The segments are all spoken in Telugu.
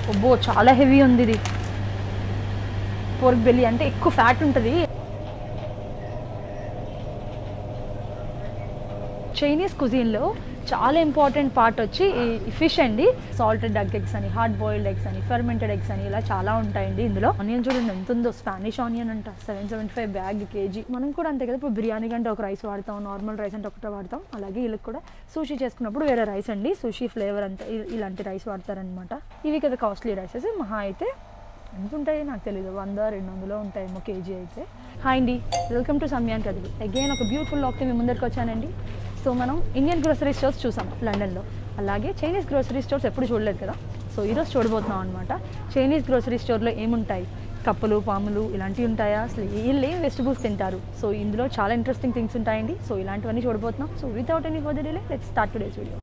ఒబ్బో చాలా హెవీ ఉంది ఇది పోర్క్ బెల్లి అంటే ఎక్కువ ఫ్యాట్ ఉంటుంది చైనీస్ కుజిన్లో చాలా ఇంపార్టెంట్ పార్ట్ వచ్చి ఈ ఫిష్ అండి సాల్టెడ్ డక్ ఎగ్స్ అని హార్డ్ బాయిల్డ్ ఎగ్స్ అని ఫర్మెంటెడ్ ఎగ్స్ అని ఇలా చాలా ఉంటాయండి ఇందులో ఆనియన్ చూడండి ఎంత ఉందో స్పానిష్ ఆనియన్ అంట seven seventy five bag kg మనం కూడా అంతే కదా ఇప్పుడు బిర్యానీ కంటే ఒక రైస్ వాడతాం నార్మల్ రైస్ అంటే ఒకటే వాడతాం అలాగే వీళ్ళకి కూడా సూషీ చేసుకున్నప్పుడు వేరే రైస్ అండి సూషీ ఫ్లేవర్ అంతా ఇ- ఇలాంటి రైస్ వాడతారనమాట ఇవి కదా కాస్ట్లీ రైసెస్ మహా అయితే ఎంత ఉంటాయి నాకు తెలియదు వంద రెండు వందలు ఉంటాయేమో కేజీ అయితే హాయ్ అండి వెల్కమ్ టు సమ్యాన్ కదులు అగైన్ ఒక బ్యూటిఫుల్ లాక్తో మీ ముందరికి వచ్చానండి సో మనం ఇండియన్ గ్రోసరీ స్టోర్స్ చూసాం లండన్లో అలాగే చైనీస్ గ్రోసరీ స్టోర్స్ ఎప్పుడు చూడలేదు కదా సో ఈరోజు చూడబోతున్నాం అనమాట చైనీస్ గ్రోసరీ స్టోర్లో ఏముంటాయి కప్పలు పాములు ఇలాంటివి ఉంటాయా అసలు వీళ్ళు ఏం వెజిటబుల్స్ తింటారు సో ఇందులో చాలా ఇంట్రెస్టింగ్ థింగ్స్ ఉంటాయండి సో ఇలాంటివన్నీ చూడబోతున్నాం so without any further delay let's start today's video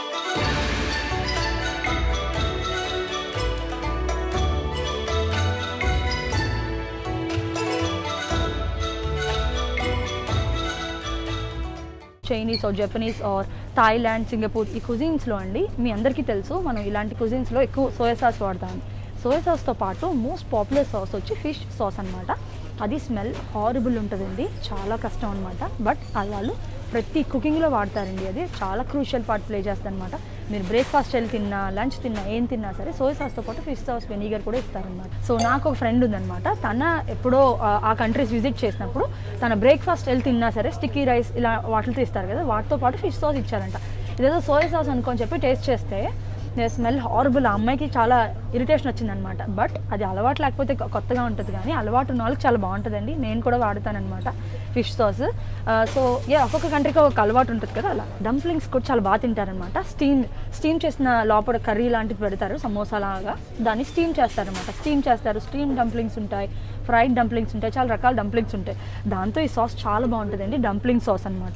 Chinese or Japanese or Thailand Singapore ఈ కుజిన్స్లో అండి మీ అందరికీ తెలుసు మనం ఇలాంటి కుజిన్స్లో ఎక్కువ సోయా సాస్ వాడతాం సోయా సాస్తో పాటు మోస్ట్ పాపులర్ సాస్ వచ్చి ఫిష్ సాస్ అనమాట అది స్మెల్ హారబుల్ ఉంటుందండి చాలా కష్టం అనమాట బట్ అది వాళ్ళు ప్రతి కుకింగ్లో వాడతారండి అది చాలా క్రూషియల్ పార్ట్ ప్లే చేస్తుంది అనమాట మీరు బ్రేక్ఫాస్ట్ వెళ్ళి తిన్నా లంచ్ తిన్నా ఏం తిన్నా సరే సోయా సాస్తో పాటు ఫిష్ సాస్ వెనిగర్ కూడా ఇస్తారనమాట సో నాకు ఒక ఫ్రెండ్ ఉందన్నమాట తన ఎప్పుడో ఆ, ఆ కంట్రీస్ విజిట్ చేసినప్పుడు తన బ్రేక్ఫాస్ట్ వెళ్ళి తిన్నా సరే స్టిక్కీ రైస్ ఇలా వాటితో ఇస్తారు కదా వాటితో పాటు ఫిష్ సాస్ ఇచ్చారంట ఇదేదో సోయా సాస్ అనుకొని చెప్పి టేస్ట్ చేస్తే స్మెల్ హారబుల్ ఆ అమ్మాయికి చాలా ఇరిటేషన్ వచ్చిందనమాట బట్ అది అలవాటు లేకపోతే కొ- కొత్తగా ఉంటుంది కానీ అలవాటు ఉన్న వాళ్ళకి చాలా బాగుంటుందండి నేను కూడా వాడతానమాట ఫిష్ సాస్ సో ఏ ఒక్కొక్క కంట్రీకి ఒక అలవాటు ఉంటుంది కదా అలా డంప్లింగ్స్ కూడా చాలా బాగా తింటారనమాట స్టీమ్ స్టీమ్ చేసిన లోపల కర్రీ లాంటివి పెడతారు సమోసా లాగా దాన్ని స్టీమ్ చేస్తారనమాట స్టీమ్ చేస్తారు స్టీమ్ డంప్లింగ్స్ ఉంటాయి ఫ్రైడ్ డంప్లింగ్స్ ఉంటాయి చాలా రకాల డంప్లింగ్స్ ఉంటాయి దాంతో ఈ సాస్ చాలా బాగుంటుందండి డంప్లింగ్ సాస్ అనమాట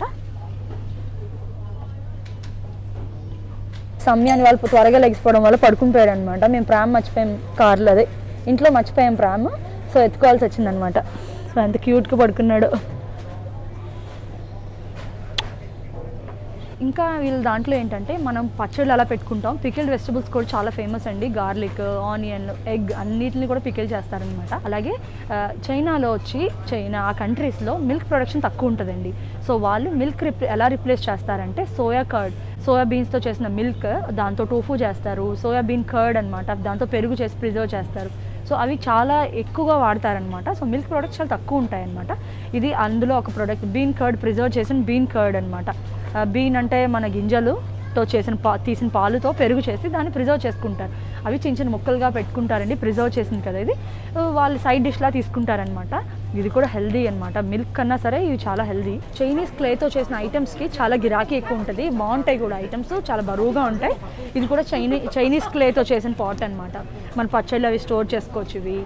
సమ్యాన్ని వాళ్ళు త్వరగా లెగిసిపోవడం వల్ల పడుకుంటాడు అనమాట మేము ప్రామ్ మర్చిపోయాం కార్లో అదే ఇంట్లో మర్చిపోయాం ప్రామ్ సో ఎత్తుకోవాల్సి వచ్చిందనమాట సో అంత క్యూట్గా పడుకున్నాడు ఇంకా వీళ్ళ దాంట్లో ఏంటంటే మనం పచ్చళ్ళు అలా పెట్టుకుంటాం పికిల్డ్ వెజిటబుల్స్ కూడా చాలా ఫేమస్ అండి గార్లిక్ ఆనియన్ ఎగ్ అన్నిటిని కూడా పికిల్ చేస్తారనమాట అలాగే ఆ, చైనాలో వచ్చి చైనా ఆ కంట్రీస్లో మిల్క్ ప్రొడక్షన్ తక్కువ ఉంటుందండి సో వాళ్ళు మిల్క్ రిప్లే ఎలా రిప్లేస్ చేస్తారంటే సోయా కర్డ్ సోయా బీన్స్తో చేసిన మిల్క్ దాంతో టోఫు చేస్తారు సోయా బీన్ కర్డ్ అనమాట దాంతో పెరుగు చేసి ప్రిజర్వ్ చేస్తారు సో అవి చాలా ఎక్కువగా వాడతారనమాట సో మిల్క్ ప్రోడక్ట్స్ చాలా తక్కువ ఉంటాయన్నమాట ఇది అందులో ఒక ప్రోడక్ట్ బీన్ కర్డ్ ప్రిజర్వ్ చేసిన బీన్ కర్డ్ అనమాట బీన్ అంటే మన గింజలుతో చేసిన పా తీసిన పాలుతో పెరుగు చేసి దాన్ని ప్రిజర్వ్ చేసుకుంటారు అవి చిన్న చిన్న ముక్కలుగా పెట్టుకుంటారండి ప్రిజర్వ్ చేసింది కదా ఇది ఆ, వాళ్ళు సైడ్ డిష్లా తీసుకుంటారనమాట ఇది కూడా హెల్దీ అనమాట మిల్క్ కన్నా సరే ఇవి చాలా హెల్దీ చైనీస్ క్లేతో చేసిన ఐటమ్స్కి చాలా గిరాకీ ఎక్కువ ఉంటుంది బాగుంటాయి కూడా ఐటమ్స్ చాలా బరువుగా ఉంటాయి ఇది కూడా చైనీ చైనీస్ క్లేతో చేసిన పాట్ అనమాట మన పచ్చళ్ళు అవి స్టోర్ చేసుకోవచ్చు ఇవి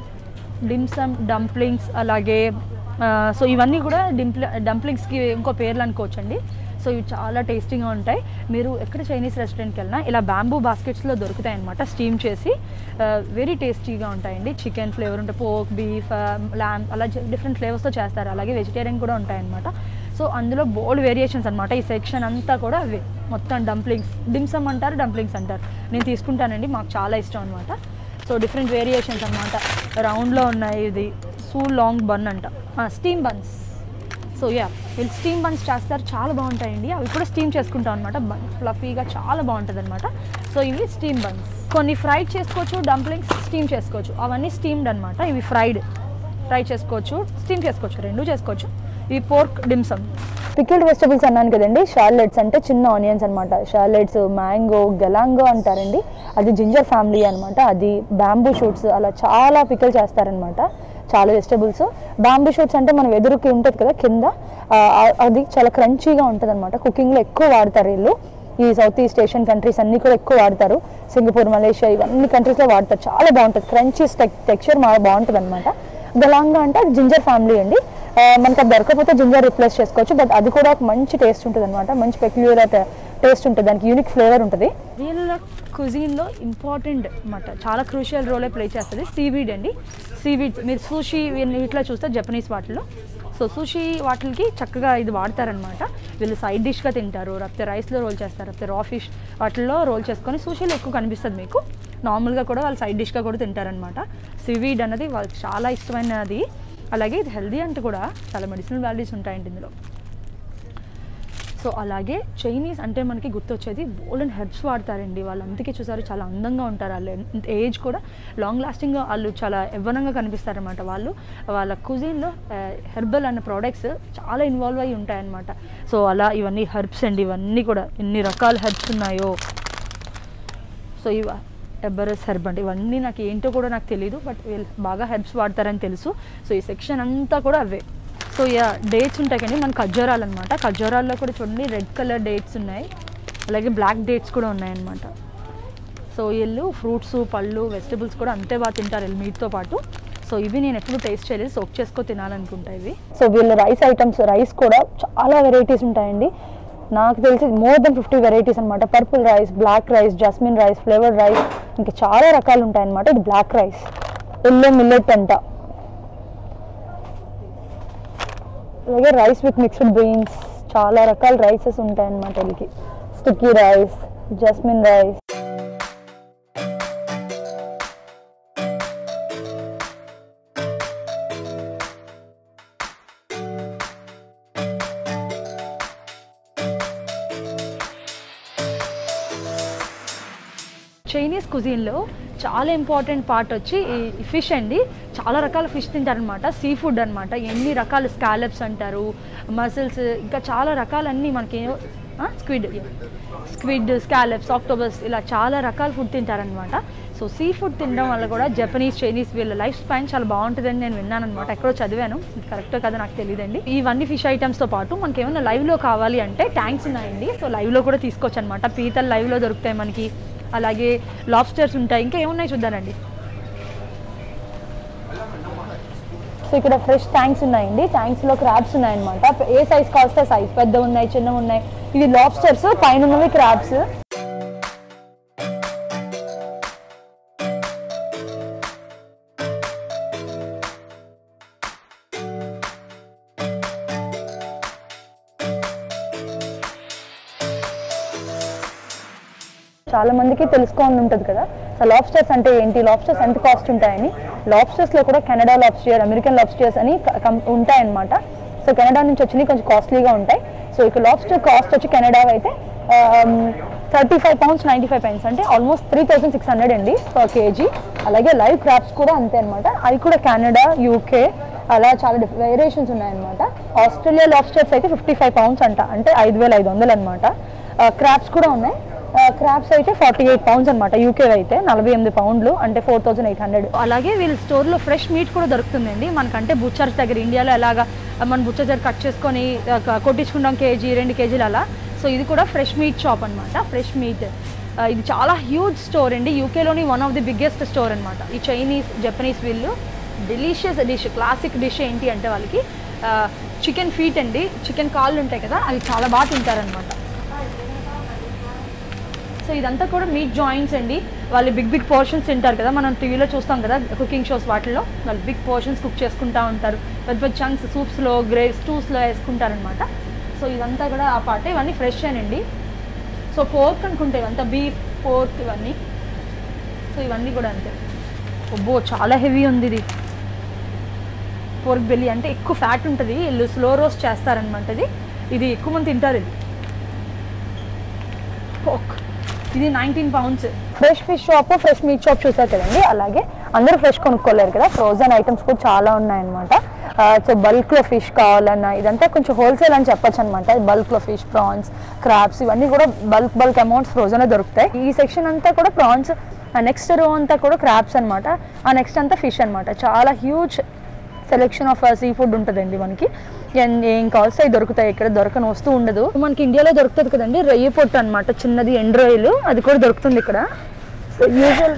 డిమ్సమ్ డంప్లింగ్స్ అలాగే ఆ, సో ఇవన్నీ కూడా డింప్ల డంప్లింగ్స్కి ఇంకో పేర్లు అనుకోవచ్చండి సో ఇవి చాలా టేస్టీగా ఉంటాయి మీరు ఎక్కడ చైనీస్ రెస్టారెంట్కి వెళ్ళినా ఇలా బ్యాంబూ బాస్కెట్స్లో దొరుకుతాయి అనమాట స్టీమ్ చేసి వెరీ టేస్టీగా ఉంటాయండి చికెన్ ఫ్లేవర్ ఉంటాయి పోక్ బీఫ్ ల్యామ్ అలా డిఫరెంట్ ఫ్లేవర్స్తో చేస్తారు అలాగే వెజిటేరియన్ కూడా ఉంటాయన్నమాట సో అందులో బోల్డ్ వేరియేషన్స్ అనమాట ఈ సెక్షన్ అంతా కూడా అవే మొత్తం డంప్లింగ్స్ డిమ్సమ్ అంటారు డంప్లింగ్స్ అంటారు నేను తీసుకుంటానండి మాకు చాలా ఇష్టం అనమాట సో డిఫరెంట్ వేరియేషన్స్ అనమాట రౌండ్లో ఉన్నాయి ఇది సూ లాంగ్ బన్ అంట స్టీమ్ బన్స్ సో యా వీళ్ళు స్టీమ్ బన్స్ చేస్తారు చాలా బాగుంటాయండి అవి కూడా స్టీమ్ చేసుకుంటాం అనమాట బన్ ఫ్లఫీగా చాలా బాగుంటుంది అనమాట సో ఇవి స్టీమ్ బన్స్ కొన్ని ఫ్రైడ్ చేసుకోవచ్చు డంప్లింగ్స్ స్టీమ్ చేసుకోవచ్చు అవన్నీ స్టీమ్డ్ అనమాట ఇవి ఫ్రైడ్ ఫ్రై చేసుకోవచ్చు స్టీమ్ చేసుకోవచ్చు రెండు చేసుకోవచ్చు ఇవి పోర్క్ డిమ్సమ్ పికిల్డ్ వెజిటబుల్స్ అన్నాను కదండి షార్లెట్స్ అంటే చిన్న ఆనియన్స్ అనమాట షార్లెట్స్ మ్యాంగో గెలాంగో అంటారండి అది జింజర్ ఫ్యామిలీ అనమాట అది బ్యాంబూ షూట్స్ అలా చాలా పికిల్ చేస్తారనమాట చాలా వెజిటబుల్స్ బ్యాంబూ షూట్స్ అంటే మనం ఎదురుకి ఉంటుంది కదా కింద ఆ, ఆ- అది చాలా క్రంచీగా ఉంటుంది అనమాట కుకింగ్లో ఎక్కువ వాడతారు వీళ్ళు ఈ సౌత్ ఈస్ట్ ఏషియన్ కంట్రీస్ అన్నీ కూడా ఎక్కువ వాడతారు సింగపూర్ మలేషియా ఇవన్నీ కంట్రీస్లో వాడతారు చాలా బాగుంటుంది క్రంచీ టెక్స్చర్ మా బాగుంటుంది అనమాట గలాంగా అంటే అది జింజర్ ఫ్యామిలీ అండి ఆ, మనకు అది దొరకకపోతే జింజర్ రిప్లేస్ చేసుకోవచ్చు బట్ అది కూడా ఒక మంచి టేస్ట్ ఉంటుంది అనమాట మంచి పెక్యులర్ టేస్ట్ ఉంటుంది దానికి యూనిక్ ఫ్లేవర్ ఉంటుంది వీళ్ళ కుజీన్లో ఇంపార్టెంట్ అనమాట చాలా క్రూషియల్ రోలే ప్లే చేస్తుంది సీవీడ్ అండి సీవీడ్ మీరు సూషి వీటిలో చూస్తే జపనీస్ వాటిలో సో సూషి వాటికి చక్కగా ఇది వాడతారనమాట వీళ్ళు సైడ్ డిష్గా తింటారు లేకపోతే రైస్లో రోల్ చేస్తారు లేకపోతే రా ఫిష్ వాటిల్లో రోల్ చేసుకొని సూషీలో ఎక్కువ కనిపిస్తుంది మీకు నార్మల్గా కూడా వాళ్ళు సైడ్ డిష్గా కూడా తింటారనమాట సివీడ్ అనేది వాళ్ళకి చాలా ఇష్టమైనది అలాగే ఇది హెల్దీ అంటే కూడా చాలా మెడిసినల్ వాల్యూస్ ఉంటాయండి ఇందులో సో అలాగే చైనీస్ అంటే మనకి గుర్తొచ్చేది బోల్డ్ హెర్బ్స్ వాడతారండి వాళ్ళు అందుకే చూసారు చాలా అందంగా ఉంటారు వాళ్ళు ఏజ్ కూడా లాంగ్ లాస్టింగ్గా వాళ్ళు చాలా యవ్వనంగా కనిపిస్తారనమాట వాళ్ళు వాళ్ళ కుజిన్లో హెర్బల్ అన్న ప్రోడక్ట్స్ చాలా ఇన్వాల్వ్ అయి ఉంటాయన్నమాట సో అలా ఇవన్నీ హెర్బ్స్ అండి ఇవన్నీ కూడా ఎన్ని రకాల హెర్బ్స్ ఉన్నాయో సో ఇవ ఎబ్బరస్ హెర్బ్ అంటే ఇవన్నీ నాకు ఏంటో కూడా నాకు తెలియదు బట్ వీళ్ళు బాగా హెర్బ్స్ వాడతారని తెలుసు సో ఈ సెక్షన్ అంతా కూడా అవే సో యా డేట్స్ ఉంటాయి కానీ మన ఖర్జూరాలు అనమాట ఖర్జూరాల్లో కూడా చూడండి రెడ్ కలర్ డేట్స్ ఉన్నాయి అలాగే బ్లాక్ డేట్స్ కూడా ఉన్నాయన్నమాట సో వీళ్ళు ఫ్రూట్స్ పళ్ళు వెజిటబుల్స్ కూడా అంతే బాగా తింటారు వీళ్ళు మీట్తో పాటు సో ఇవి నేను ఎప్పుడు టేస్ట్ చేయలేదు సోక్ చేసుకో తినాలనుకుంటా ఇవి సో వీళ్ళ రైస్ ఐటమ్స్ రైస్ కూడా చాలా వెరైటీస్ ఉంటాయండి నాకు తెలిసి మోర్ దెన్ ఫిఫ్టీ వెరైటీస్ అనమాట purple rice black rice jasmine rice flavoured rice ఇంకా చాలా రకాలు ఉంటాయన్నమాట ఇది బ్లాక్ రైస్ ఎల్లో మిల్లెట్ అంట అలాగే రైస్ విత్ మిక్స్డ్ బీన్స్ చాలా రకాల రైసెస్ ఉంటాయన్నమాట వీళ్ళకి sticky rice jasmine rice Chinese కుజిన్లో చాలా ఇంపార్టెంట్ పార్ట్ వచ్చి ఈ ఫిష్ అండి చాలా రకాల ఫిష్ తింటారనమాట సీ ఫుడ్ అనమాట ఎన్ని రకాల స్కాలప్స్ అంటారు మసిల్స్ ఇంకా చాలా రకాలన్నీ మనకి స్క్విడ్ స్క్విడ్ స్కాలప్స్ ఆక్టోబస్ ఇలా చాలా రకాల ఫుడ్ తింటారనమాట సో సీ ఫుడ్ తినడం వల్ల కూడా జపనీస్ చైనీస్ వీళ్ళ లైఫ్ స్పాన్ చాలా బాగుంటుందని నేను విన్నాను అనమాట ఎక్కడో చదివాను ఇది కరెక్టో కదా నాకు తెలియదండి ఇవన్నీ ఫిష్ ఐటమ్స్తో పాటు మనకి ఏమైనా లైవ్లో కావాలి అంటే ట్యాంక్స్ ఉన్నాయండి సో లైవ్లో కూడా తీసుకోవచ్చు అనమాట పీతలు లైవ్లో దొరుకుతాయి మనకి అలాగే లాబ్స్టర్స్ ఉంటాయి ఇంకా ఏమున్నాయి చూద్దానండి సో ఇక్కడ ఫ్రెష్ ట్యాంక్స్ ఉన్నాయండి ట్యాంక్స్లో క్రాబ్స్ ఉన్నాయన్నమాట ఏ సైజ్ కావస్తే సైజ్ పెద్ద ఉన్నాయి చిన్న ఉన్నాయి ఇవి లాబ్స్టర్స్ పైన ఉన్నవి క్రాబ్స్ చాలా మందికి తెలుసుకోని ఉంటుంది కదా సో లాబ్స్టర్స్ అంటే ఏంటి లాబ్స్టర్స్ ఎంత కాస్ట్ ఉంటాయని లాబ్స్టర్స్ లో కూడా కెనడా లాబ్స్టర్ అమెరికన్ లాబ్స్టర్స్ అని క- కం- ఉంటాయన్నమాట సో కెనడా నుంచి వచ్చినవి కొంచెం కాస్ట్లీగా ఉంటాయి సో ఇక లాబ్స్టర్ కాస్ట్ వచ్చి కెనడా అయితే thirty five pounds ninety five pence అంటే almost three thousand six hundred అండి పర్ కేజీ అలాగే లైవ్ క్రాప్స్ కూడా అంతే అనమాట అవి కూడా కెనడా యూకే అలా చాలా వేరియేషన్స్ ఉన్నాయన్నమాట ఆస్ట్రేలియా లాబ్స్టర్స్ అయితే ఫిఫ్టీ ఫైవ్ పౌండ్స్ అంట అంటే ఐదు వేల ఐదు వందలు అనమాట క్రాప్స్ కూడా ఉన్నాయి క్రాప్స్ అయితే ఫార్టీ ఎయిట్ పౌండ్స్ అనమాట యూకే అయితే నలభై ఎనిమిది పౌండ్లు అంటే ఫోర్ థౌసండ్ ఎయిట్ హండ్రెడ్ అలాగే వీళ్ళ స్టోర్లో ఫ్రెష్ మీట్ కూడా దొరుకుతుందండి మనకంటే బుచ్చర్స్ దగ్గర ఇండియాలో ఎలాగా మన బుచ్చర్ దగ్గర కట్ చేసుకొని ఆ, క- కొట్టించుకుంటాం కేజీ రెండు కేజీలు అలా సో ఇది కూడా ఫ్రెష్ మీట్ షాప్ అనమాట ఫ్రెష్ మీట్ ఇది చాలా హ్యూజ్ స్టోర్ అండి యూకేలోని one of the biggest store అనమాట ఈ చైనీస్ జపనీస్ వీళ్ళు డెలిషియస్ డిష్ క్లాసిక్ డిష్ ఏంటి అంటే వాళ్ళకి చికెన్ ఫీట్ అండి చికెన్ కాళ్ళు ఉంటాయి కదా అవి చాలా బాగా తింటారనమాట సో ఇదంతా కూడా మీట్ జాయింట్స్ అండి వాళ్ళు బిగ్ బిగ్ పోర్షన్స్ తింటారు కదా మనం టీవీలో చూస్తాం కదా కుకింగ్ షోస్ వాటిల్లో వాళ్ళు బిగ్ పోర్షన్స్ కుక్ చేసుకుంటా ఉంటారు పెద్ద పెద్ద చంక్స్ సూప్స్లో గ్రేవ్ స్టూస్లో వేసుకుంటారనమాట సో ఇదంతా కూడా ఆ పాట ఇవన్నీ ఫ్రెష్ అండి సో పోర్క్ అనుకుంటే ఇవంతా బీఫ్ పోర్క్ ఇవన్నీ సో ఇవన్నీ కూడా అంతే ఒబ్బో చాలా హెవీ ఉంది ఇది పోర్క్ బెల్లి అంటే ఎక్కువ ఫ్యాట్ ఉంటుంది వీళ్ళు స్లో రోస్ట్ చేస్తారనమాట ఇది ఇది ఎక్కువ మంది తింటారు ఇది పోక్ ఇది nineteen pounds fresh fish shop fresh meat shop చూసారు కదండి అలాగే అందరూ ఫ్రెష్ కొనుక్కోలేరు కదా ఫ్రోజన్ ఐటమ్స్ కూడా చాలా ఉన్నాయన్నమాట సో బల్క్లో ఫిష్ కావాలన్నా ఇదంతా కొంచెం హోల్సేల్ అని చెప్పొచ్చు అనమాట బల్క్లో ఫిష్ ప్రాన్స్ క్రాబ్స్ ఇవన్నీ కూడా బల్క్ బల్క్ అమౌంట్స్ ఫ్రోజన్ దొరుకుతాయి ఈ సెక్షన్ అంతా కూడా ప్రాన్స్ నెక్స్ట్ రో అంతా కూడా క్రాబ్స్ అనమాట ఆ నెక్స్ట్ అంతా ఫిష్ అనమాట చాలా huge selection of sea food ఉంటుందండి మనకి ఎన్- ఏం కావాల్సి అవి దొరుకుతాయి ఇక్కడ దొరకని వస్తువు ఉండదు మనకి ఇండియాలో దొరుకుతుంది కదండి రొయ్య పొట్టు అనమాట చిన్నది ఎండు రొయ్యలు అది కూడా దొరుకుతుంది ఇక్కడ సో యూజువల్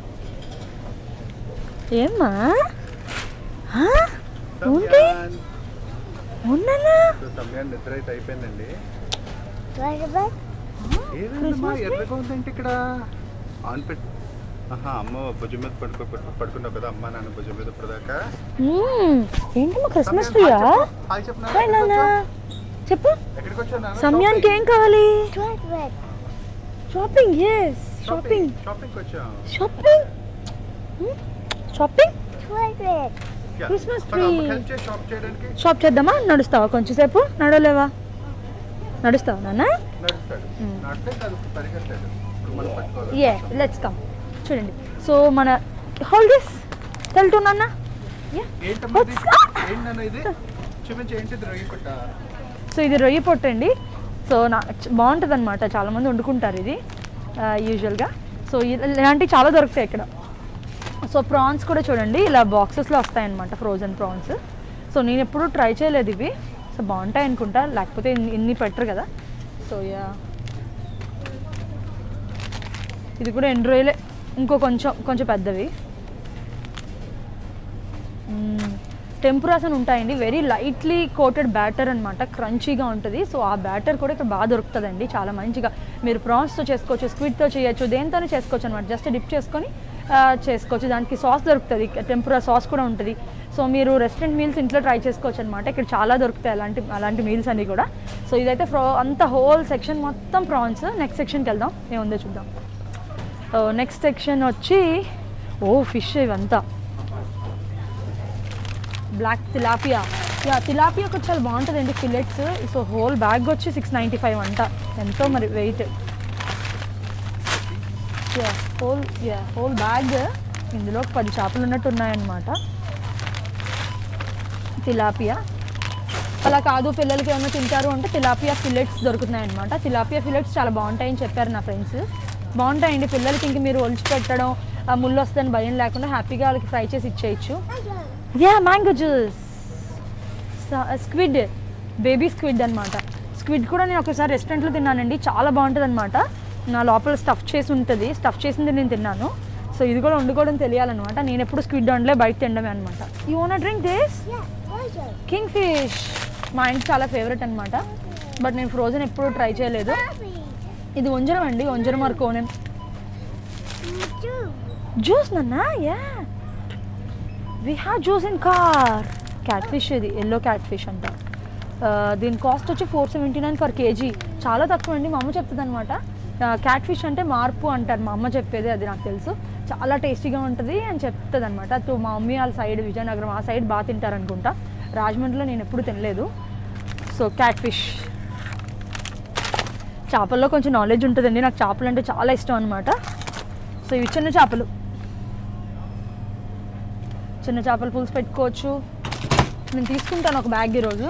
ఏమ్మా ఆ? ఏంటి ఉన్నానా సమయాన్ని నిద్ర అయితే అయిపోయిందండి What ఏదమ్మా ఎర్రగా ఉందంటే ఇక్కడ ఆన్ పెట్ ఆహా అమ్మ భుజం మీద పడుకో పడుకో- పడుకున్నావు కదా అమ్మ నాన్న భుజం మీద ఇప్పటిదాకా మ్మ్. ఏంటి మా క్రిస్మస్ సమయాన్, ట్రీయా హాయ్ చెప్పు. హాయ్ చెప్పు నాన్న, హాయ్ నాన్న చెప్పు ఎక్కడికి వచ్చావు నాన్న? సమయానికి షాపింగ్. ఏం కావాలి What? Shopping yes shopping shopping వచ్చాం shopping shopping Toilet. Yeah. Christmas పద, అమ్మకి tree. help చేయి షాప్ చేయడానికి షాప్ చేద్దామా నడుస్తావా కొంచెం సేపు నడవలేవా నడుస్తావా నాన్న నడుస్తాడు Hmm. నడితే కాదు పరిగెత్తాడు ఇప్పుడు మనం పట్టుకోవాలి ఏ లెట్స్ కమ్ చూడండి సో మన హోల్ దిస్ తెలుటు నాన్న యా ఏంటమ్మా ఇది? ఏంటన్నా ఇది చూపించి ఏంటిది రొయ్యి కొట్ట సో ఇది రొయ్యి పొట్టు అండి సో నా బాగుంటుంది అనమాట చాలామంది వండుకుంటారు ఇది యూజువల్గా సో ఇలాంటివి చాలా దొరుకుతాయి ఇక్కడ సో ప్రాన్స్ కూడా చూడండి ఇలా బాక్సెస్లో వస్తాయన్నమాట ఫ్రోజన్ ప్రాన్స్ సో నేను ఎప్పుడూ ట్రై చేయలేదు ఇవి సో బాగుంటాయి అనుకుంటా లేకపోతే ఇన్ని- ఇన్ని పెట్టరు కదా సో యా ఇది కూడా ఎన్ని రొయ్యలే ఇంకో కొంచెం కొంచెం పెద్దవి టెంపురాస్ అని ఉంటాయండి వెరీ లైట్లీ కోటెడ్ బ్యాటర్ అనమాట క్రంచీగా ఉంటుంది సో ఆ బ్యాటర్ కూడా ఇక్కడ బాగా దొరుకుతుందండి చాలా మంచిగా మీరు ప్రాన్స్తో చేసుకోవచ్చు స్క్విడ్తో చేయొచ్చు దేనితోనే చేసుకోవచ్చు అనమాట జస్ట్ డిప్ చేసుకొని ఆ, చేసుకోవచ్చు దానికి సాస్ దొరుకుతుంది టెంపురా సాస్ కూడా ఉంటుంది సో మీరు రెస్టారెంట్ మీల్స్ ఇంట్లో ట్రై చేసుకోవచ్చు అనమాట ఇక్కడ చాలా దొరుకుతాయి అలాంటి అలాంటి మీల్స్ అన్నీ కూడా సో ఇదైతే ఫ్రో అంత హోల్ సెక్షన్ మొత్తం ప్రాన్స్ నెక్స్ట్ సెక్షన్కి వెళ్దాం ఏముందో చూద్దాం నెక్స్ట్ సెక్షన్ వచ్చి ఓ ఫిష్ ఇవంతా బ్లాక్ తిలాపియా యా తిలాపియా కూడా చాలా బాగుంటుందండి ఫిలెట్స్ సో హోల్ బ్యాగ్ వచ్చి సిక్స్ నైంటీ ఫైవ్ అంట ఎంతో మరి weight yeah whole yeah whole bag ఇందులో ఒక పది చేపలు ఉన్నట్టు ఉన్నాయన్నమాట తిలాపియా అలా కాదు పిల్లలకి ఏమైనా తింటారు అంటే తిలాపియా ఫిల్లెట్స్ దొరుకుతున్నాయి అనమాట తిలాపియా ఫిల్లెట్స్ చాలా బాగుంటాయని చెప్పారు నా ఫ్రెండ్స్ బాగుంటాయండి పిల్లలకి ఇంక మీరు ఒలిచి పెట్టడం ఆ ముళ్ళు వస్తుందని భయం లేకుండా హ్యాపీగా వాళ్ళకి ఫ్రై చేసి ఇచ్చేయచ్చు yeah mango juice squid baby squid అనమాట స్క్విడ్ కూడా నేను ఒకసారి రెస్టారెంట్లో తిన్నానండి చాలా బాగుంటుంది అనమాట నా లోపల స్టఫ్ చేసి ఉంటుంది స్టఫ్ చేసింది నేను తిన్నాను సో ఇది కూడా వండుకోవడం తెలియాలన్నమాట నేను ఎప్పుడు స్క్విడ్ వండలే బయట తినడమే అనమాట యూ ఓనా drink this Yeah, toilet. King fish మా ఇంటికి చాలా ఫేవరెట్ అనమాట బట్ నేను ఫ్రోజన్ ఎప్పుడు ట్రై చేయలేదు Happy. ఇది వంజరం అండి వంజరం ఆర్ కోనెం Me too. జ్యూస్ నన్నా yeah we have juice in car cat fish ఇది ఎల్లో క్యాట్ ఫిష్ అంట ఆ, దీని కాస్ట్ వచ్చి four seventy nine per kg చాలా తక్కువ అండి మా అమ్మ చెప్తుంది అనమాట క్యాట్ ఫిష్ అంటే మార్పు అంటారు మా అమ్మ చెప్పేది అది నాకు తెలుసు చాలా టేస్టీగా ఉంటుంది అని చెప్తుంది అనమాట సో మా మమ్మీ వాళ్ళ సైడ్ విజయనగరం ఆ సైడ్ బాగా తింటారు అనుకుంటా రాజమండ్రిలో నేను ఎప్పుడు తినలేదు సో క్యాట్ ఫిష్ చేపల్లో కొంచెం నాలెడ్జ్ ఉంటుందండి నాకు చేపలు అంటే చాలా ఇష్టం అనమాట సో ఇవి చిన్న చేపలు చిన్న చేపల పులుసు పెట్టుకోవచ్చు నేను తీసుకుంటాను ఒక బ్యాగ్ ఈరోజు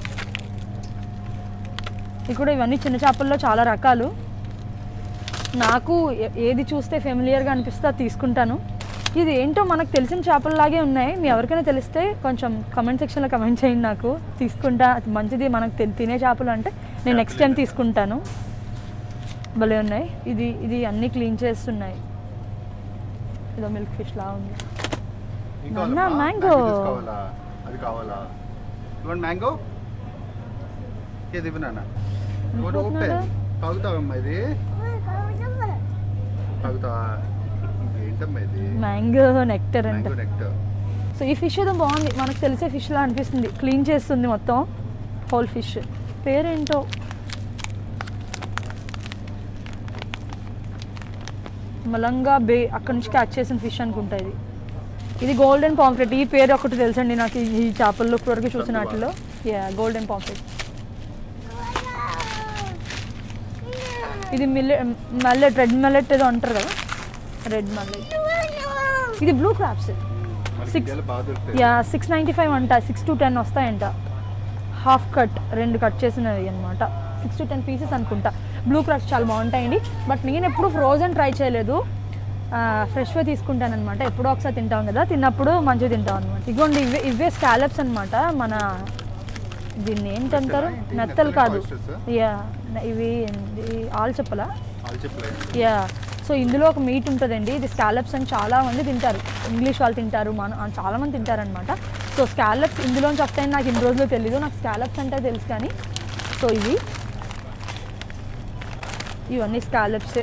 ఇది కూడా ఇవన్నీ చిన్న చేపల్లో చాలా రకాలు నాకు ఏ- ఏది చూస్తే ఫెమిలియర్గా అనిపిస్తే అది తీసుకుంటాను ఇది ఏంటో మనకు తెలిసిన చేపల్లాగే ఉన్నాయి మీ ఎవరికైనా తెలిస్తే కొంచెం కమెంట్ సెక్షన్లో కమెంట్ చేయండి నాకు తీసుకుంటా అది మంచిది మనకు తె- తినే చేపలు అంటే నేను నెక్స్ట్ టైం తీసుకుంటాను భలే ఉన్నాయి ఇది ఇది అన్నీ క్లీన్ చేస్తున్నాయి ఇదో మిల్క్ ఫిష్ లా ఉంది ఇంకా నాన్న, కావాలా? mango. Mango juice కావాలా అది కావాలా ఇవ్వండి మ్యాంగో ఇది ఇవ్వు నాన్న ఇవ్వండి అనుకుంటున్నాడా? ఓపెన్ తాగుతావమ్మా ఇది తాగుతావా ఏంటమ్మా ఇది మ్యాంగో నెక్టర్ అంట మ్యాంగో నెక్టర్ సో ఈ ఫిష్ ఏదో బాగుంది మనకు తెలిసే ఫిష్ లా అనిపిస్తుంది క్లీన్ చేస్తుంది మొత్తం హోల్ ఫిష్ పేరేంటో మలంగా బే అక్కడ నుంచి క్యాచ్ చేసిన ఫిష్ అనుకుంటా ఇది ఇది గోల్డెన్ పాంఫ్లెట్ ఈ పేరు ఒకటి తెలుసండి నాకు ఈ- ఈ చేపల్లో ఇప్పటివరకు చూసిన వాటిలో యా గోల్డెన్ పాంఫ్లెట్ ఇది మిల్లె మల్లెట్ రెడ్ మల్లెట్ ఏదో అంటారు కదా రెడ్ మల్లెట్ ఇది బ్లూ క్రాప్స్ మనకి Six. ఇండియాలో బాగా దొరుకుతాయి యా సిక్స్ నైంటీ ఫైవ్ అంట సిక్స్ టు టెన్ వస్తాయంట హాఫ్ కట్ రెండు కట్ చేసినవి అనమాట సిక్స్ టు టెన్ పీసెస్ అనుకుంటా బ్లూ క్రాప్స్ చాలా బాగుంటాయండి బట్ నేను ఎప్పుడు ఫ్రోజన్ ట్రై చేయలేదు ఫ్రెష్గా తీసుకుంటాను అనమాట ఎప్పుడో ఒకసారి తింటాం కదా తిన్నప్పుడు మంచిగా తింటాం అనమాట ఇగోండి ఇవే ఇవే స్కాలప్స్ అనమాట మన దీన్ని ఏంటంటారు ఏంటి? మెత్తలు నెత్తలు కాదు oysters ఆ? యా ఇవి ఏంది? ఆలు చెప్పలా వాళ్ళు చెప్పలేదు యా సో ఇందులో ఒక మీట్ ఉంటుందండి ఇది స్కాలప్స్ అని చాలా మంది తింటారు ఇంగ్లీష్ వాళ్ళు తింటారు మన ఆ, చాలా మంది తింటారనమాట సో స్కాలప్స్ ఇందులోంచి వస్తాయని నాకు ఇన్ని రోజులు తెలీదు నాకు స్కాలప్స్ అంటే తెలుసు కానీ సో ఇవి ఇవన్నీ స్కాలప్సే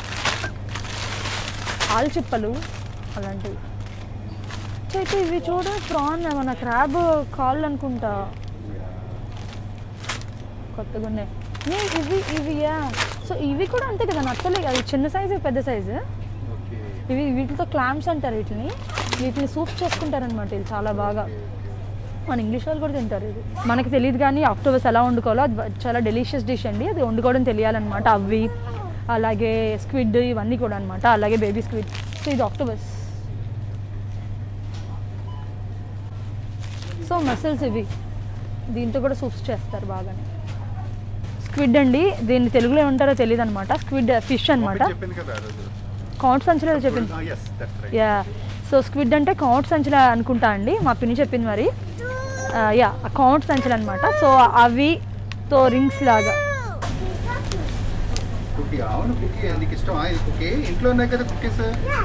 ఆల్చిప్పలు అలాంటివి సో అయితే ఇవి చూడు ప్రాన్ మన క్రాబ్ కాళ్ళు అనుకుంటా కొత్తగా ఉన్నాయి నీ ఇవి ఇవి యా సో ఇవి కూడా అంతే కదా నచ్చలే అది చిన్న సైజు పెద్ద సైజు ఓకే ఇవి వీటితో క్లామ్స్ అంటారు వీటిని వీటిని సూప్ చేసుకుంటారనమాట ఇది చాలా బాగా మన ఇంగ్లీష్ వాళ్ళు కూడా తింటారు ఇది మనకి తెలియదు కానీ ఆక్టోబస్ ఎలా వండుకోవాలో అది బ- చాలా డెలిషియస్ డిష్ అండి అది వండుకోవడం తెలియాలన్నమాట అవి అలాగే స్క్విడ్ ఇవన్నీ కూడా అనమాట అలాగే బేబీ స్క్విడ్ సో ఇది ఆక్టోబస్ సో మసిల్స్ ఇవి దీంతో కూడా సూప్స్ చేస్తారు బాగానే స్క్విడ్ అండి దీన్ని తెలుగులో ఏమంటారో తెలియదు అనమాట స్క్విడ్ ఫిష్ అనమాట ఒకటి చెప్పింది కదా ఆ రోజు కౌంట్ సంచులో చెప్పింది yes that's right yeah so squid అంటే కౌంట్ సంచులు అనుకుంటా అండి మా పిన్ని చెప్పింది మరి యా కౌంట్ సంచులు అనమాట సో అవితో రింగ్స్ లాగా కుకీ అవును కుకీ నీకు ఇష్టం ఇది కుకీ ఇంట్లో ఉన్నాయి కదా కుకీస్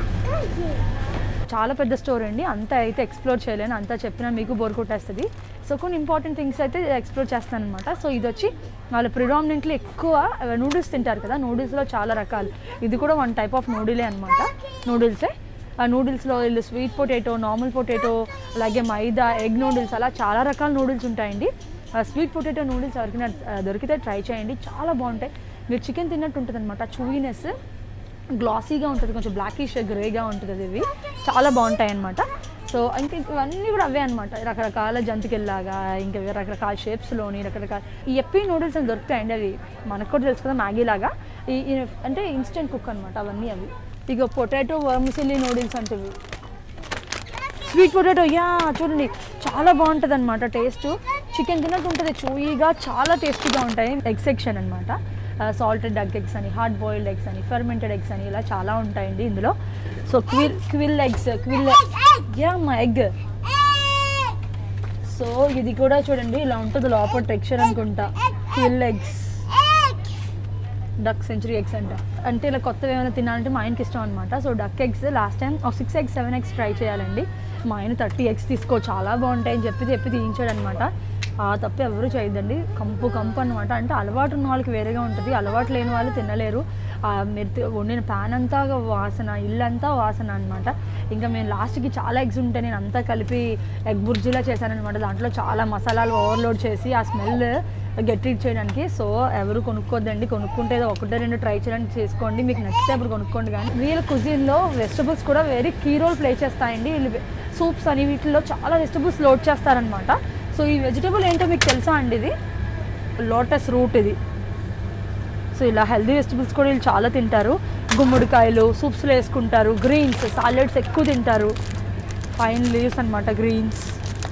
చాలా పెద్ద స్టోర్ అండి అంతా అయితే ఎక్స్ప్లోర్ చేయలేను అంతా చెప్పినా మీకు బోర్ కొట్టేస్తుంది సో కొన్ని ఇంపార్టెంట్ థింగ్స్ అయితే ఎక్స్ప్లోర్ చేస్తాను అనమాట సో ఇది వచ్చి వాళ్ళు ప్రిడామినెంట్లీ ఎక్కువ నూడిల్స్ తింటారు కదా నూడిల్స్లో చాలా రకాలు ఇది కూడా వన్ టైప్ ఆఫ్ నూడిలే అనమాట నూడిల్సే ఆ నూడిల్స్లో వీళ్ళు స్వీట్ పొటాటో నార్మల్ పొటాటో అలాగే మైదా ఎగ్ నూడిల్స్ అలా చాలా రకాల నూడిల్స్ ఉంటాయండి స్వీట్ పొటాటో నూడిల్స్ ఎవరికైనా ఆ, దొరికితే ట్రై చేయండి చాలా బాగుంటాయి మీరు చికెన్ తిన్నట్టు ఉంటుంది అనమాట చూయినెస్ గ్లాసీగా ఉంటుంది కొంచెం బ్లాకిష్ గ్రేగా ఉంటుంది ఇవి చాలా బాగుంటాయి అనమాట సో ఇంకా ఇవన్నీ కూడా అవే అనమాట రకరకాల జంతికెల్లాగా ఇంకా రకరకాల షేప్స్లోని రకరకాల ఈ ఎప్పి నూడిల్స్ అని దొరుకుతాయండి అవి మనకు కూడా తెలుసు కదా మ్యాగీ లాగా ఈ ఈ- అంటే ఇన్స్టెంట్ కుక్ అనమాట అవన్నీ అవి ఇక పొటాటో వర్మిసిల్లీ నూడిల్స్ అంటే ఇవి స్వీట్ పొటాటో యా చూడండి చాలా బాగుంటుంది అనమాట టేస్ట్ చికెన్ తిన్నట్టు ఉంటుంది చూయిగా చాలా టేస్టీగా ఉంటాయి ఎగ్ సెక్షన్ అనమాట సాల్టెడ్ డగ్ ఎగ్స్ అని హార్డ్ బాయిల్డ్ ఎగ్స్ అని ఫెర్మెంటెడ్ ఎగ్స్ అని ఇలా చాలా ఉంటాయండి ఇందులో so quail quail eggs quail yeah మా ఎగ్ సో ఇది కూడా చూడండి ఇలా ఉంటుంది లోపల టెక్స్చర్ అనుకుంటా quail eggs duck century eggs అంట అంటే ఇలా కొత్తవి ఏమైనా తినాలంటే మా ఆయనకి ఇష్టం అనమాట so duck eggs last time ఒక six eggs seven eggs try చేయాలండి మా ఆయన థర్టీ ఎగ్స్ తీసుకో చాలా బాగుంటాయి అని చెప్పి చెప్పి తీయించాడు అనమాట ఆ తప్పు ఎవరు చేయొద్దండి కంపు కంపు అనమాట అంటే అలవాటు ఉన్న వాళ్ళకి వేరేగా ఉంటుంది అలవాటు లేని వాళ్ళు తినలేరు ఆ మీరు తి- వండిన ప్యాన్ అంతా వాసన ఇల్లంతా వాసన అనమాట ఇంకా మేము లాస్ట్కి చాలా ఎగ్స్ ఉంటే నేను అంతా కలిపి ఎగ్ బుర్జీలా చేశానఅనమాట దాంట్లో చాలా మసాలాలు ఓవర్లోడ్ చేసి ఆ స్మెల్ గట్టి చేయడానికి సో ఎవరు కొనుక్కోద్దండి కొనుక్కుంటే ఏదో ఒకటే రెండు ట్రై చేయడానికి చేసుకోండి మీకు నచ్చితే అప్పుడు కొనుక్కోండి కానీ వీళ్ళ కుజిన్లో వెజిటబుల్స్ కూడా వెరీ కీ రోల్ ప్లే చేస్తాయండి వీళ్ళు సూప్స్ అని వీటిల్లో చాలా వెజిటబుల్స్ లోడ్ చేస్తారనమాట సో ఈ వెజిటబుల్ ఏంటో మీకు తెలుసా అండి ఇది లోటస్ రూట్ ఇది సో ఇలా హెల్దీ వెజిటబుల్స్ కూడా వీళ్ళు చాలా తింటారు గుమ్మడికాయలు సూప్స్లో వేసుకుంటారు గ్రీన్స్ సాలెడ్స్ ఎక్కువ తింటారు ఫైన్ లీవ్స్ అనమాట గ్రీన్స్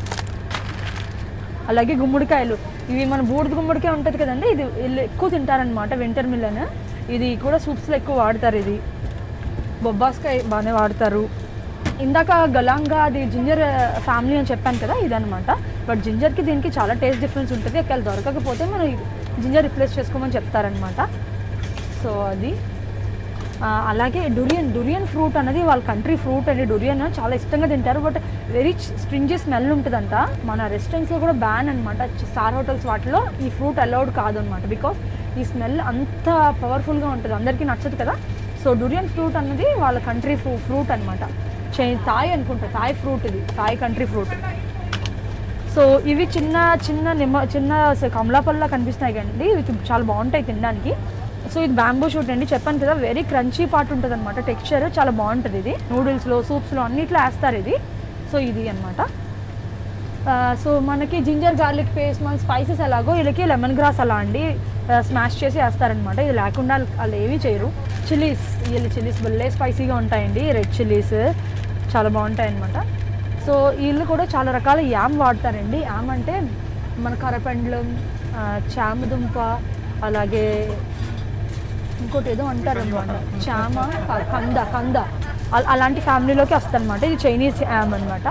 అలాగే గుమ్మడికాయలు ఇవి మన బూడిద గుమ్మడికాయ ఉంటుంది కదండి ఇది వీళ్ళు ఎక్కువ తింటారనమాట వింటర్ మిల్లన్ ఇది కూడా సూప్స్లో ఎక్కువ వాడతారు ఇది బొబ్బాస్కాయ బాగానే వాడతారు ఇందాక గలాంగా అది జింజర్ ఫ్యామిలీ అని చెప్పాను కదా ఇదనమాట బట్ జింజర్కి దీనికి చాలా టేస్ట్ డిఫరెన్స్ ఉంటుంది ఒకవేళ దొరకకపోతే మనం జింజర్ రిప్లేస్ చేసుకోమని చెప్తారనమాట సో అది ఆ, అలాగే డురియన్ డురియన్ ఫ్రూట్ అనేది వాళ్ళ కంట్రీ ఫ్రూట్ అండి డురియన్ చాలా ఇష్టంగా తింటారు బట్ వెరీ స్ట్రింజీ స్మెల్ ఉంటుందంట మన రెస్టారెంట్స్లో కూడా బ్యాన్ అనమాట స్టార్ హోటల్స్ వాటిలో ఈ ఫ్రూట్ అలౌడ్ కాదనమాట బికాస్ ఈ స్మెల్ అంత పవర్ఫుల్గా ఉంటుంది అందరికీ నచ్చదు కదా సో డురియన్ ఫ్రూట్ అన్నది వాళ్ళ కంట్రీ ఫ్రూ ఫ్రూట్ అనమాట చై థాయ్ అనుకుంటా థాయ్ ఫ్రూట్ ఇది థాయ్ కంట్రీ ఫ్రూట్ సో ఇవి చిన్న చిన్న నిమ్మ చిన్న స- కమలాపల్లా కనిపిస్తున్నాయి కండి ఇవి చాలా బాగుంటాయి తినడానికి సో ఇది బ్యాంబూ షూట్ అండి చెప్పాను కదా వెరీ క్రంచీ పార్ట్ ఉంటుంది అనమాట టెక్స్చర్ చాలా బాగుంటుంది ఇది నూడిల్స్లో సూప్స్లో అన్నిట్లో వేస్తారు ఇది సో ఇది అనమాట సో మనకి జింజర్ గార్లిక్ పేస్ట్ మన స్పైసెస్ ఎలాగో వీళ్ళకి లెమన్ గ్రాస్ అలా అండి స్మాష్ చేసి వేస్తారనమాట ఇది లేకుండా వాళ్ళు ఏమీ చేయరు చిల్లీస్ వీళ్ళు చిల్లీస్ భలే స్పైసీగా ఉంటాయండి రెడ్ చిల్లీస్ చాలా బాగుంటాయి అనమాట సో వీళ్ళు కూడా చాలా రకాల యామ్ వాడతారండి యామ్ అంటే మన కరపెండ్లం ఆ, చామదుంప అలాగే ఇంకోటి ఏదో అంటారు అనమాట చామ క- కంద కంద అల- అలాంటి ఫ్యామిలీలోకి వస్తారనమాట ఇది చైనీస్ యామ్ అనమాట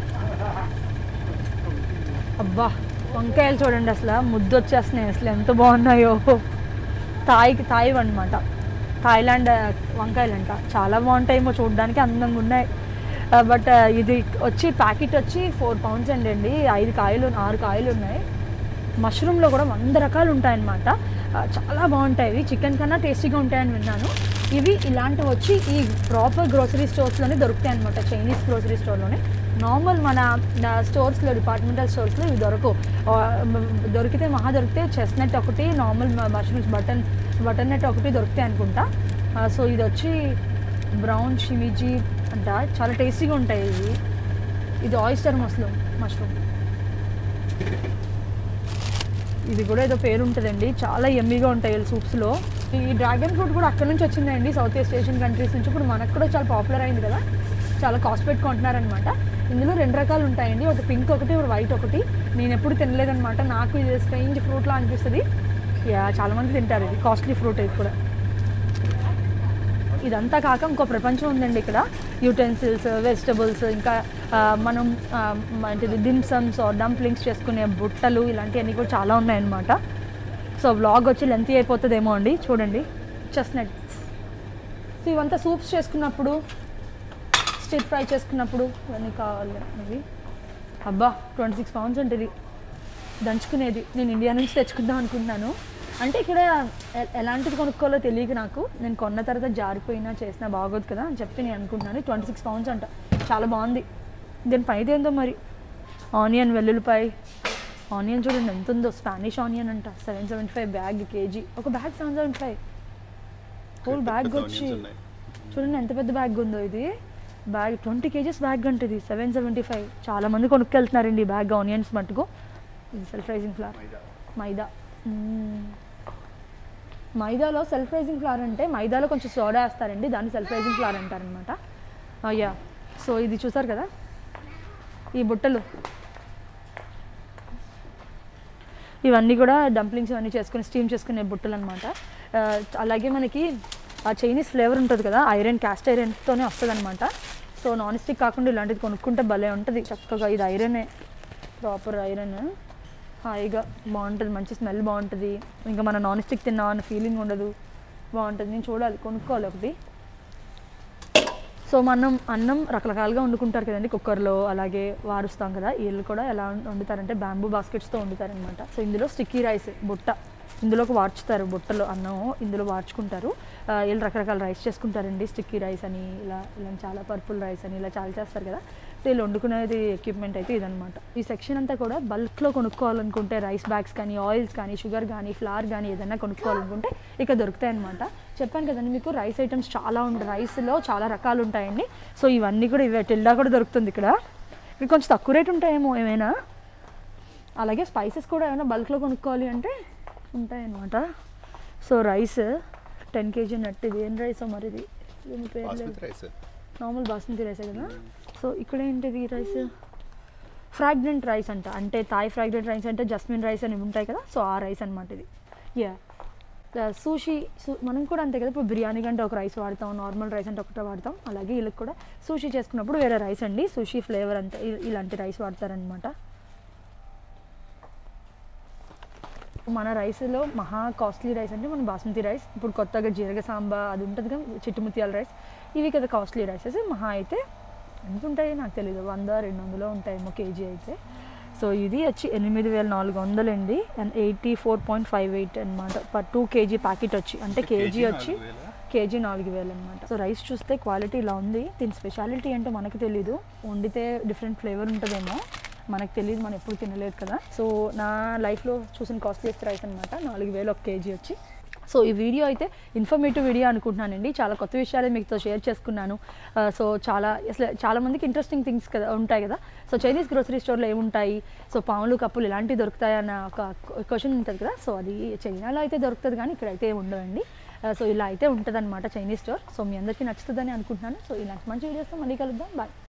అబ్బా వంకాయలు చూడండి అసలు ముద్దు వచ్చేస్తున్నాయి అసలు ఎంత బాగున్నాయో తాయికి తాయి అనమాట థాయిలాండ్ వంకాయలు అంట చాలా బాగుంటాయేమో చూడడానికి అందంగా ఉన్నాయి బట్ ఇది వచ్చి ప్యాకెట్ వచ్చి ఫోర్ పౌండ్స్ అండి అండి ఐదు కాయలు ఆరు కాయలు ఉన్నాయి మష్రూమ్లో కూడా వంద రకాలు ఉంటాయన్నమాట ఆ, చాలా బాగుంటాయి ఇవి చికెన్ కన్నా టేస్టీగా ఉంటాయని విన్నాను ఇవి ఇలాంటివి వచ్చి ఈ ప్రాపర్ గ్రోసరీ స్టోర్స్లోనే దొరుకుతాయి అనమాట చైనీస్ గ్రోసరీ స్టోర్లోనే నార్మల్ మన స్టోర్స్లో డిపార్ట్మెంటల్ స్టోర్స్లో ఇవి దొరకవు ఆ, మ- దొరికితే మహా దొరికితే చెస్నట్ ఒకటి నార్మల్ మష్రూమ్స్ బటన్ బటర్నట్ ఒకటి దొరుకుతాయి అనుకుంటా ఆ, సో ఇది వచ్చి బ్రౌన్ షిమిజీ అంట చాలా టేస్టీగా ఉంటాయి ఇవి ఇది ఆయిస్టర్ మష్రూమ్ మష్రూమ్ ఇది కూడా ఏదో పేరు ఉంటుందండి చాలా ఎమ్మీగా ఉంటాయి సూప్స్లో ఈ డ్రాగన్ ఫ్రూట్ కూడా అక్కడ నుంచి వచ్చిందండి సౌత్ ఈస్ట్ ఏషియన్ కంట్రీస్ నుంచి ఇప్పుడు మనకు కూడా చాలా పాపులర్ అయింది కదా చాలా కాస్ట్ పెట్టుకుంటున్నారనమాట ఇందులో రెండు రకాలు ఉంటాయండి ఒకటి పింక్ ఒకటి ఒకటి వైట్ ఒకటి నేను ఎప్పుడు తినలేదనమాట నాకు ఇది స్ట్రేంజ్ ఫ్రూట్లా అనిపిస్తుంది యా చాలా మంది తింటారు ఇది కాస్ట్లీ ఫ్రూట్ ఇది కూడా ఇదంతా కాక ఇంకో ప్రపంచం ఉందండి ఇక్కడ యూటెన్సిల్స్ వెజిటబుల్స్ ఇంకా ఆ, మనం ఆ, ఏంటిది డిమ్సమ్స్ డంప్లింగ్స్ చేసుకునే బుట్టలు ఇలాంటివన్నీ కూడా చాలా ఉన్నాయన్నమాట సో వ్లాగ్ వచ్చి లెంతీ అయిపోతుందేమో అండి చూడండి చెస్నట్స్ సో ఇవంతా సూప్స్ చేసుకున్నప్పుడు స్టిర్ ఫ్రై చేసుకున్నప్పుడు ఇవన్నీ కావాలి ఇవి అబ్బా ట్వంటీ సిక్స్ పౌండ్స్ ఉంటుంది దంచుకునేది నేను ఇండియా నుంచి తెచ్చుకుందాం అనుకుంటున్నాను అంటే ఇక్కడ ఎ- ఎలాంటిది కొనుక్కోవాలో తెలియక నాకు నేను కొన్న తర్వాత జారిపోయినా చేసినా బాగోదు కదా అని చెప్పి నేను అనుకుంటున్నాను ట్వంటీ సిక్స్ పౌండ్స్ అంట చాలా బాగుంది దీని పైన ఏందో మరి ఆనియన్ వెల్లుల్లిపాయ ఆనియన్ చూడండి ఎంత ఉందో స్పానిష్ ఆనియన్ అంట seven seventy five bag kg ఒక bag seven seventy five whole bag పెద్ద వచ్చి onions ఉన్నాయి. చూడండి ఎంత పెద్ద బ్యాగ్ ఉందో ఇది బ్యాగ్ ట్వంటీ కేజెస్ బ్యాగ్ అంటే ఇది సెవెన్ సెవెంటీ ఫైవ్ చాలా మంది కొనుక్కెళ్తున్నారండి ఈ బ్యాగ్ ఆనియన్స్ మట్టుకు ఇది self raising flour maida. Maida మ్మ్. మైదాలో సెల్ఫ్ రైజింగ్ ఫ్లవర్ అంటే మైదాలో కొంచెం సోడా వేస్తారండి దాన్ని సెల్ఫ్ రైజింగ్ ఫ్లవర్ అంటారనమాట అయ్యా సో ఇది చూసారు కదా ఈ బుట్టలు ఇవన్నీ కూడా డంప్లింగ్స్ ఇవన్నీ చేసుకుని స్టీమ్ చేసుకునే బుట్టలు అనమాట అలాగే మనకి ఆ చైనీస్ ఫ్లేవర్ ఉంటుంది కదా ఐరన్ క్యాస్ట్ ఐరన్తోనే వస్తుంది అనమాట సో నాన్ స్టిక్ కాకుండా ఇలాంటిది కొనుక్కుంటే భలే ఉంటుంది చక్కగా ఇది ఐరనే ప్రాపర్ ఐరన్ హాయిగా బాగుంటుంది మంచి స్మెల్ బాగుంటుంది ఇంకా మన నాన్ స్టిక్ తిన్నాం అన్న ఫీలింగ్ ఉండదు బాగుంటుంది నేను చూడాలి కొనుక్కోవాలి ఒకటి సో మనం అన్నం రకరకాలుగా వండుకుంటారు కదండి కుక్కర్లో అలాగే వారుస్తాం కదా వీళ్ళు కూడా ఎలా వం- వండుతారంటే బ్యాంబూ బాస్కెట్స్తో వండుతారనమాట సో ఇందులో స్టిక్కీ రైస్ బుట్ట ఇందులోకి వార్చుతారు బుట్టలో అన్నం ఇందులో వార్చుకుంటారు ఆ, వీళ్ళు రకరకాల రైస్ చేసుకుంటారండి స్టిక్కీ రైస్ అని ఇలా ఇలా చాలా పర్పుల్ రైస్ అని ఇలా చాలా చేస్తారు కదా సో వీళ్ళు వండుకునేది ఎక్విప్మెంట్ అయితే ఇదనమాట ఈ సెక్షన్ అంతా కూడా బల్క్లో కొనుక్కోవాలనుకుంటే రైస్ బ్యాగ్స్ కానీ ఆయిల్స్ కానీ షుగర్ కానీ ఫ్లవర్ కానీ ఏదైనా కొనుక్కోవాలనుకుంటే ఇక్కడ దొరుకుతాయి అనమాట చెప్పాను కదండి మీకు రైస్ ఐటమ్స్ చాలా ఉంటాయి రైస్లో చాలా రకాలు ఉంటాయండి సో ఇవన్నీ కూడా ఇవే టిల్డా కూడా దొరుకుతుంది ఇక్కడ ఇక్కడ కొంచెం తక్కువ రేట్ ఉంటాయేమో ఏమైనా అలాగే స్పైసెస్ కూడా ఏమైనా బల్క్లో కొనుక్కోవాలి అంటే ఉంటాయన్నమాట సో రైస్ టెన్ కేజీ నట్టు ఇది ఏం రైస్ మరి ఇది దీని పేరు లేదు. బాస్మతి రైస్ నార్మల్ బాస్మతి రైసే కదా సో ఇక్కడ ఏంటిది రైస్ ఫ్రాగ్రెంట్ రైస్ అంట అంటే థాయ్ ఫ్రాగ్రెంట్ రైస్ అంటే జస్మిన్ రైస్ అని ఉంటాయి కదా సో ఆ రైస్ అనమాట ఇది యా సూషి సూ మనం కూడా అంతే కదా ఇప్పుడు బిర్యానీ కంటే ఒక రైస్ వాడతాం నార్మల్ రైస్ అంటే ఒకటే వాడతాం అలాగే వీళ్ళకి కూడా సూషి చేసుకున్నప్పుడు వేరే రైస్ అండి సూషి ఫ్లేవర్ అంతే ఇ- ఇలాంటి రైస్ వాడతారనమాట మన రైస్లో మహా కాస్ట్లీ రైస్ అంటే మన బాస్మతి రైస్ ఇప్పుడు కొత్తగా జీరగ సాంబా అది ఉంటుంది కదా చిట్టుముత్యాల రైస్ ఇవి కదా కాస్ట్లీ రైసెస్ మహా అయితే ఎంత ఉంటాయి నాకు తెలియదు వంద రెండు వందలు ఉంటాయేమో కేజీ అయితే సో ఇది వచ్చి ఎనిమిది వేల నాలుగు వందలండి and eighty four point five eight అనమాట పర్ టూ కేజీ ప్యాకెట్ వచ్చి అంటే కేజీ వచ్చి నాలుగు వేలా? కేజీ నాలుగు వేలు అనమాట సో రైస్ చూస్తే క్వాలిటీ ఇలా ఉంది దీని స్పెషాలిటీ ఏంటో మనకు తెలీదు వండితే డిఫరెంట్ ఫ్లేవర్ ఉంటుందేమో మనకు తెలియదు మనం ఎప్పుడు తినలేదు కదా సో నా లైఫ్లో చూసిన కాస్ట్లీయెస్ట్ రైస్ అనమాట నాలుగు వేలు ఒక కేజీ వచ్చి సో ఈ వీడియో అయితే ఇన్ఫర్మేటివ్ వీడియో అనుకుంటున్నానండి చాలా కొత్త విషయాలే మీతో షేర్ చేసుకున్నాను ఆ, సో చాలా అసలు చాలా మందికి ఇంట్రెస్టింగ్ థింగ్స్ కదా ఉంటాయి కదా సో చైనీస్ గ్రోసరీ స్టోర్లో ఏముంటాయి సో పాములు కప్పులు ఇలాంటివి దొరుకుతాయన్న ఒక క్వశ్చన్ ఉంటుంది కదా సో అది చైనాలో అయితే దొరుకుతుంది కానీ ఇక్కడైతే ఏమి ఉండవండి ఆ, సో ఇలా అయితే ఉంటుంది అనమాట చైనీస్ స్టోర్ సో మీ అందరికీ నచ్చుతుందని అనుకుంటున్నాను సో ఇలాంటి మంచి వీడియోస్తో మళ్ళీ కలుద్దాం బాయ్